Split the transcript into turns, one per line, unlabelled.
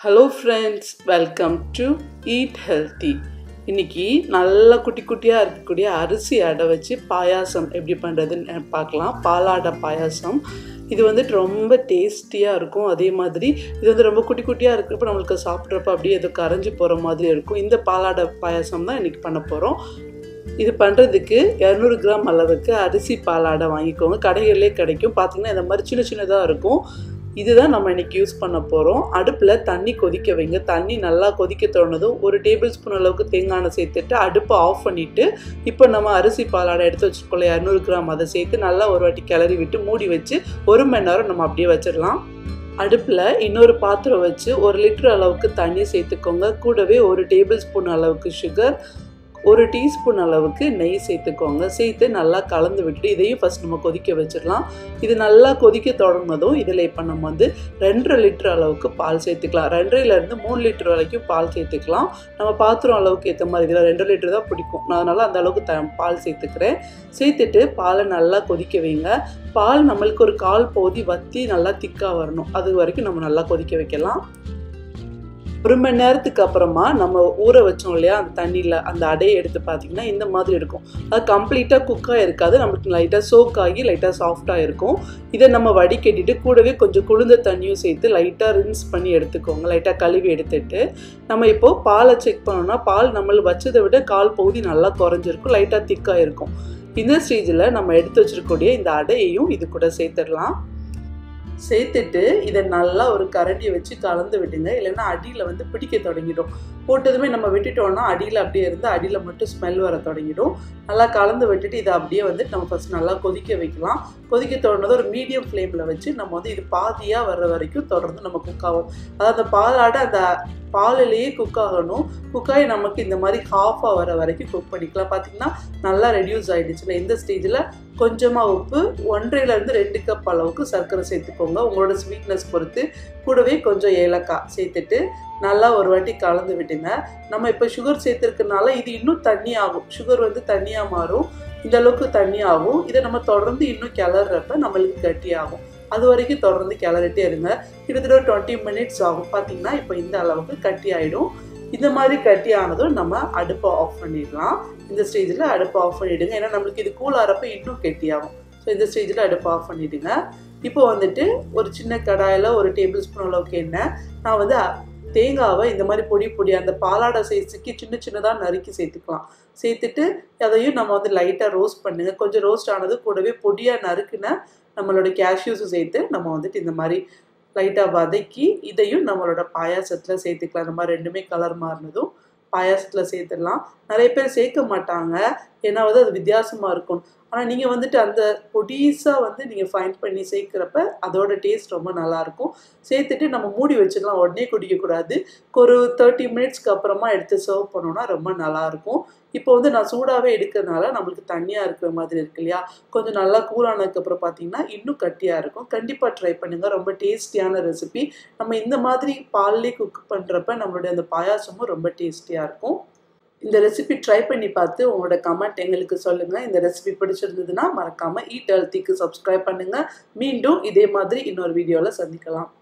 hello friends welcome to eat healthy இன்னைக்கு நல்லா குட்டி குட்டியாக இருக்கக்கூடிய அரிசி அடை வச்சு பாயாசம் எப்படி பண்ணுறதுன்னு பார்க்கலாம் பாலாடை பாயாசம் இது வந்துட்டு ரொம்ப டேஸ்டியாக இருக்கும் அதே மாதிரி இது வந்து ரொம்ப குட்டி குட்டியாக இருக்கிறப்ப நம்மளுக்கு சாப்பிட்றப்ப அப்படியே ஏதோ கரைஞ்சி போகிற மாதிரி இருக்கும் இந்த பாலாடை பாயாசம் தான் இன்றைக்கி பண்ண போகிறோம் இது பண்ணுறதுக்கு இரநூறு கிராம் அளவுக்கு அரிசி பாலாடை வாங்கிக்கோங்க கடைகளிலே கிடைக்கும் பார்த்தீங்கன்னா இந்த மாதிரி சின்ன சின்னதாக இருக்கும் இதுதான் நம்ம இன்னைக்கு யூஸ் பண்ண போகிறோம் அடுப்பில் தண்ணி கொதிக்க வைங்க தண்ணி நல்லா கொதிக்க தோணுதும் ஒரு டேபிள் ஸ்பூன் அளவுக்கு தேங்காய் எண்ணெய் சேர்த்துட்டு அடுப்பை ஆஃப் பண்ணிவிட்டு இப்போ நம்ம அரிசி பாலாடை எடுத்து வச்சுருக்கோம்ல இரநூறு கிராம் அதை சேர்த்து நல்லா ஒரு வாட்டி கிளறி விட்டு மூடி வச்சு ஒரு மணி நேரம் நம்ம அப்படியே வச்சிடலாம் அடுப்பில் இன்னொரு பாத்திரம் வச்சு ஒரு லிட்டர் அளவுக்கு தண்ணி சேர்த்துக்கோங்க கூடவே ஒரு டேபிள் ஸ்பூன் அளவுக்கு சுகர் ஒரு டீஸ்பூன் அளவுக்கு நெய் சேர்த்துக்கோங்க சேர்த்து நல்லா கலந்து விட்டுட்டு இதையும் ஃபஸ்ட் நம்ம கொதிக்க வச்சிடலாம் இது நல்லா கொதிக்க தொடங்கினதும் இதில் இப்போ நம்ம வந்து ரெண்டரை லிட்டர் அளவுக்கு பால் சேர்த்துக்கலாம் ரெண்டரைலேருந்து மூணு லிட்டர் வரைக்கும் பால் சேர்த்துக்கலாம் நம்ம பாத்திரம் அளவுக்கு ஏற்ற மாதிரி இதில் ரெண்டு லிட்டர் தான் பிடிக்கும் நான் அதனால் அந்த அளவுக்கு த பால் சேர்த்துக்கிறேன் சேர்த்துட்டு பாலை நல்லா கொதிக்க வைங்க பால் நம்மளுக்கு ஒரு கால் பகுதி வத்தி நல்லா திக்காக வரணும் அது வரைக்கும் நம்ம நல்லா கொதிக்க வைக்கலாம் ஒரு மணி நேரத்துக்கு அப்புறமா நம்ம ஊற வச்சோம் இல்லையா அந்த தண்ணியில் அந்த அடையை எடுத்து பார்த்தீங்கன்னா இந்த மாதிரி இருக்கும் அது கம்ப்ளீட்டாக குக்காக இருக்காது நம்மளுக்கு லைட்டாக சோக் ஆகி லைட்டாக சாஃப்டாக இருக்கும் இதை நம்ம வடிகட்டிட்டு கூடவே கொஞ்சம் குளிர்ந்த தண்ணியும் சேர்த்து லைட்டாக ரின்ஸ் பண்ணி எடுத்துக்கோங்க லைட்டாக கழுவி எடுத்துட்டு நம்ம இப்போது பாலை செக் பண்ணோம்னா பால் நம்மள வச்சதை விட கால் பகுதி நல்லா குறைஞ்சிருக்கும் லைட்டாக திக்காக இருக்கும் இந்த ஸ்டேஜில் நம்ம எடுத்து வச்சிருக்கக்கூடிய இந்த அடையையும் இது கூட சேர்த்துடலாம் சேர்த்துட்டு இதை நல்லா ஒரு கரண்டியை வச்சு கலந்து விடுங்க இல்லைன்னா அடியில் வந்து பிடிக்க தொடங்கிடும் போட்டதுமே நம்ம விட்டுட்டோம்னா அடியில் அப்படியே இருந்து அடியில் மட்டும் ஸ்மெல் வர தொடங்கிடும் நல்லா கலந்து விட்டுட்டு இதை அப்படியே வந்து நம்ம ஃபஸ்ட் நல்லா கொதிக்க வைக்கலாம் கொதிக்க தொடர்ந்தது ஒரு மீடியம் ஃப்ளேமில் வச்சு நம்ம வந்து இது பாதியாக வர்ற வரைக்கும் தொடர்ந்து நம்ம குக் ஆகும் அதாவது பாலாட அந்த பாலிலேயே குக் ஆகணும் குக்காகி நமக்கு இந்த மாதிரி ஹாஃபாக வர வரைக்கும் குக் பண்ணிக்கலாம் பார்த்தீங்கன்னா நல்லா ரெடியூஸ் ஆகிடுச்சுல இந்த ஸ்டேஜில் கொஞ்சமாக உப்பு ஒன்றையிலேருந்து ரெண்டு கப் அளவுக்கு சர்க்கரை சேர்த்துக்கோங்க உங்களோட ஸ்வீட்னஸ் பொறுத்து கூடவே கொஞ்சம் ஏலக்காய் சேர்த்துட்டு நல்லா ஒரு வாட்டி கலந்து விட்டுங்க நம்ம இப்போ சுகர் சேர்த்துருக்கனால இது இன்னும் தண்ணி ஆகும் சுகர் வந்து தண்ணியாக மாறும் இந்த அளவுக்கு தண்ணி ஆகும் இதை நம்ம தொடர்ந்து இன்னும் கிளறப்ப நம்மளுக்கு கட்டி ஆகும் அது வரைக்கும் தொடர்ந்து கிளறிட்டே இருங்க கிட்டத்தட்ட ஒரு டுவெண்ட்டி மினிட்ஸ் ஆகும் பார்த்தீங்கன்னா இப்போ இந்த அளவுக்கு கட்டி ஆகிடும் இந்த மாதிரி கட்டி ஆனதும் நம்ம அடுப்பை ஆஃப் பண்ணிடலாம் இந்த ஸ்டேஜில் அடுப்பை ஆஃப் பண்ணிவிடுங்க ஏன்னா நம்மளுக்கு இது கூல் ஆகிறப்ப இன்னும் கெட்டியாகும் ஸோ இந்த ஸ்டேஜில் அடுப்பை ஆஃப் பண்ணிவிடுங்க இப்போ வந்துட்டு ஒரு சின்ன கடாயில் ஒரு டேபிள் ஸ்பூன் அளவுக்கு எண்ணெய் நான் வந்து தேங்காவை இந்த மாதிரி பொடி பொடி அந்த பாலாடை சைஸுக்கு சின்ன சின்னதாக நறுக்கி சேர்த்துக்கலாம் சேர்த்துட்டு அதையும் நம்ம வந்து லைட்டாக ரோஸ்ட் பண்ணுங்க கொஞ்சம் ரோஸ்ட் ஆனது கூடவே பொடியாக நறுக்குன நம்மளோட கேஷ்யூஸும் சேர்த்து நம்ம வந்துட்டு இந்த மாதிரி லைட்டாக வதக்கி இதையும் நம்மளோட பாயாசத்தில் சேர்த்துக்கலாம் இந்த மாதிரி ரெண்டுமே கலர் மாறினதும் பாயாசத்தில் சேர்த்துடலாம் நிறைய பேர் சேர்க்க மாட்டாங்க ஏன்னா வந்து அது வித்தியாசமாக இருக்கும் ஆனால் நீங்கள் வந்துட்டு அந்த பொடிசாக வந்து நீங்கள் ஃபைன் பண்ணி சேர்க்குறப்ப அதோட டேஸ்ட் ரொம்ப நல்லாயிருக்கும் சேர்த்துட்டு நம்ம மூடி வச்சிடலாம் உடனே குடிக்கக்கூடாது ஒரு தேர்ட்டி மினிட்ஸ்க்கு அப்புறமா எடுத்து சர்வ் பண்ணோன்னா ரொம்ப நல்லாயிருக்கும் இப்போ வந்து நான் சூடாகவே எடுக்கிறதுனால நம்மளுக்கு தண்ணியாக இருக்கிற மாதிரி இருக்கு இல்லையா கொஞ்சம் நல்லா கூலானதுக்கப்புறம் பார்த்தீங்கன்னா இன்னும் கட்டியாக இருக்கும் கண்டிப்பாக ட்ரை பண்ணுங்கள் ரொம்ப டேஸ்டியான ரெசிபி நம்ம இந்த மாதிரி பால்லே குக் பண்ணுறப்ப நம்மளுடைய அந்த பாயாசமும் ரொம்ப டேஸ்டியாக இருக்கும் இந்த ரெசிபி ட்ரை பண்ணி பார்த்து உங்களோட கமெண்ட் எங்களுக்கு சொல்லுங்கள் இந்த ரெசிபி பிடிச்சிருந்ததுன்னா மறக்காமல் ஈட் ஹெல்த்திக்கு சப்ஸ்கிரைப் பண்ணுங்கள் மீண்டும் இதே மாதிரி இன்னொரு வீடியோவில் சந்திக்கலாம்